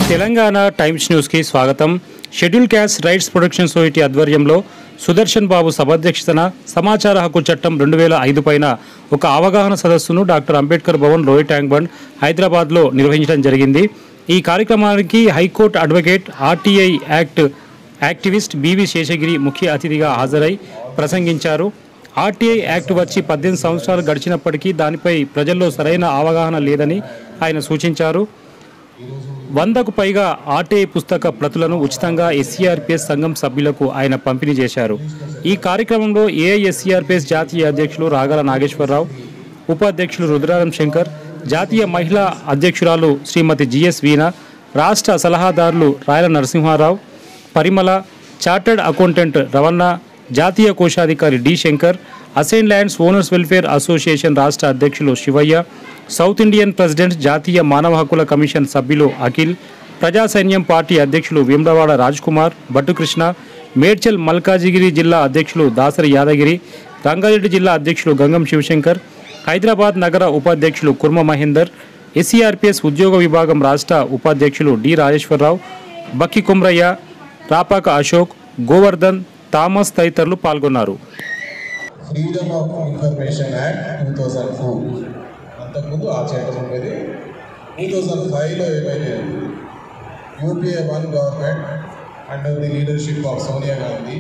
Telangana times న్యూస్కి స్వాగతం schedule caste rights protection society ఆధ్వర్యంలో సుదర్శన్ బాబు సభాధ్యక్షతన సమాచార హక్కు చట్టం రెండు వేల ఐదు పైన ఒక అవగాహన సదస్సును doctor Ambedkar Bhavan lower tank bund హైదరాబాద్లో నిర్వహించడం జరిగింది ఈ కార్యక్రమానికి high court advocate RTI act activist BV Seshagiri ముఖ్య అతిథిగా హాజరై ప్రసంగించారు ఆర్టీఐ యాక్ట్ వచ్చి పద్దెనిమిది సంవత్సరాలు గడిచినప్పటికీ దానిపై ప్రజల్లో సరైన అవగాహన లేదని ఆయన సూచించారు వందకు పైగా ఆర్టీఐ పుస్తక ప్రతులను ఉచితంగా ఎస్సీఆర్పిఎస్ సంఘం సభ్యులకు ఆయన పంపిణీ చేశారు ఈ కార్యక్రమంలో ఏఐఎస్సీఆర్పిఎస్ జాతీయ అధ్యక్షులు రాగల నాగేశ్వరరావు ఉపాధ్యక్షులు రుద్రారం శంకర్ జాతీయ మహిళా అధ్యక్షురాలు శ్రీమతి జిఎస్ వీణ రాష్ట్ర సలహాదారులు రాయల నరసింహారావు పరిమళ చార్టర్డ్ అకౌంటెంట్ రవణ జాతీయ కోశాధికారి D Shankar assign lands owners welfare association రాష్ట్ర అధ్యక్షులు శివయ్య సౌత్ ఇండియన్ ప్రెసిడెంట్ జాతీయ మానవ హక్కుల కమిషన్ సభ్యులు అఖిల్ ప్రజా సైన్యం పార్టీ అధ్యక్షులు వేములవాడ రాజ్కుమార్ భట్టుకృష్ణ మేడ్చల్ మల్కాజిగిరి జిల్లా అధ్యక్షులు దాసరి యాదగిరి రంగారెడ్డి జిల్లా అధ్యక్షులు గంగం శివశంకర్ హైదరాబాద్ నగర ఉపాధ్యక్షులు కుర్మ మహేందర్ ఎస్సీఆర్పిఎస్ ఉద్యోగ విభాగం రాష్ట్ర ఉపాధ్యక్షులు డి రాజేశ్వరరావు బక్కి కుమ్రయ్య రాపాక అశోక్ గోవర్ధన్ థామస్ తదితరులు పాల్గొన్నారు freedom of information act two thousand four అంతకుముందు ఆ చట్టం ఉండేది టూ థౌజండ్ ఫైవ్లో ఏమైంది UPA one government under the leadership of Sonia Gandhi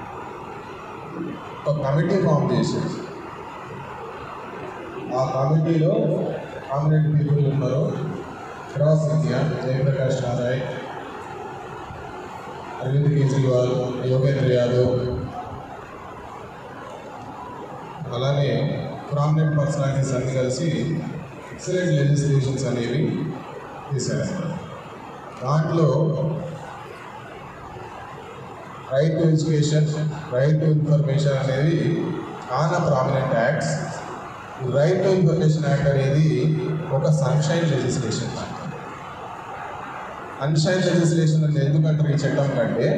ఒక కమిటీ ఫామ్ చేసింది ఆ కమిటీలో కామినెంట్ పీపుల్ ఉన్నారు క్రాస్ ఇండియా జయప్రకాష్ నారాయణ్ అరవింద్ కేజ్రీవాల్ యోగేంద్ర యాదవ్ అలానే ప్రామినెంట్ పర్సనాలిటీస్ అన్ని కలిసి ఎక్సలెంట్ లెజిస్లేషన్స్ అనేవి తీశారు దాంట్లో right to education right to information అనేది చాలా prominent acts right to information act అనేది ఒక సన్షైన్ లెజిస్లేషన్ అన్షైన్ లెజిస్లేషన్ అంటే ఎందుకంటారు ఈ చట్టం కంటే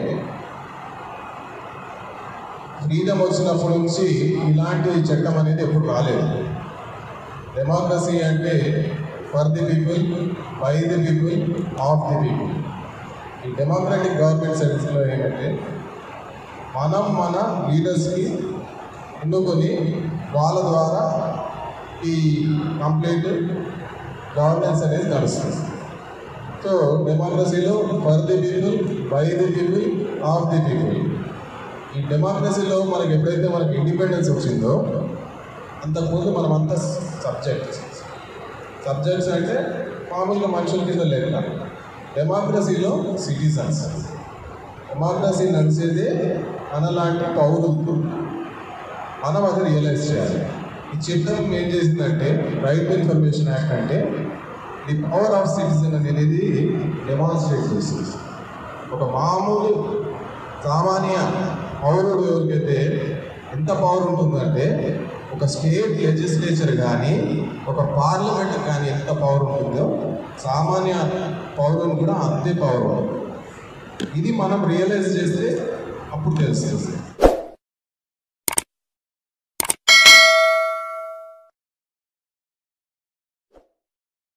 ఫ్రీడమ్ వచ్చినప్పటి నుంచి ఇలాంటి చట్టం అనేది ఎప్పుడు రాలేదు డెమోక్రసీ అంటే for the people by the people of the people ఈ డెమోక్రాటిక్ గవర్నమెంట్ సర్వీస్లో ఏంటంటే మనం మన లీడర్స్కి ఎన్నుకొని వాళ్ళ ద్వారా ఈ కంప్లీట్ గవర్నెన్స్ అనేది నడుస్తుంది సో డెమోక్రసీలో for the people by the people of the people ఈ డెమోక్రసీలో మనకి ఎప్పుడైతే మనకి ఇండిపెండెన్స్ వచ్చిందో అంతకుముందు మనమంతా సబ్జెక్ట్స్ సబ్జెక్ట్స్ అంటే మామూలుగా మనుషుల కింద లెక్క డెమోక్రసీలో సిటిజన్స్ డెమోక్రసీ నడిచేది మనలాంటి పౌరులు మనం అది రియలైజ్ చేయాలి ఈ చట్టం ఏం చేసిందంటే రైట్ టు ఇన్ఫర్మేషన్ యాక్ట్ అంటే ది పవర్ ఆఫ్ సిటిజన్ అనేది డెమాన్స్ట్రేట్ చేసింది ఒక మామూలు సామాన్య పౌరుడు ఎవరికైతే ఎంత పవర్ ఉంటుందంటే ఒక స్టేట్ లెజిస్లేచర్ కానీ ఒక పార్లమెంట్ కానీ ఎంత పవర్ ఉంటుందో సామాన్య పౌరుని కూడా అంతే పవర్ ఉంటుంది ఇది మనం రియలైజ్ చేస్తే అప్పుడు తెలుస్తుంది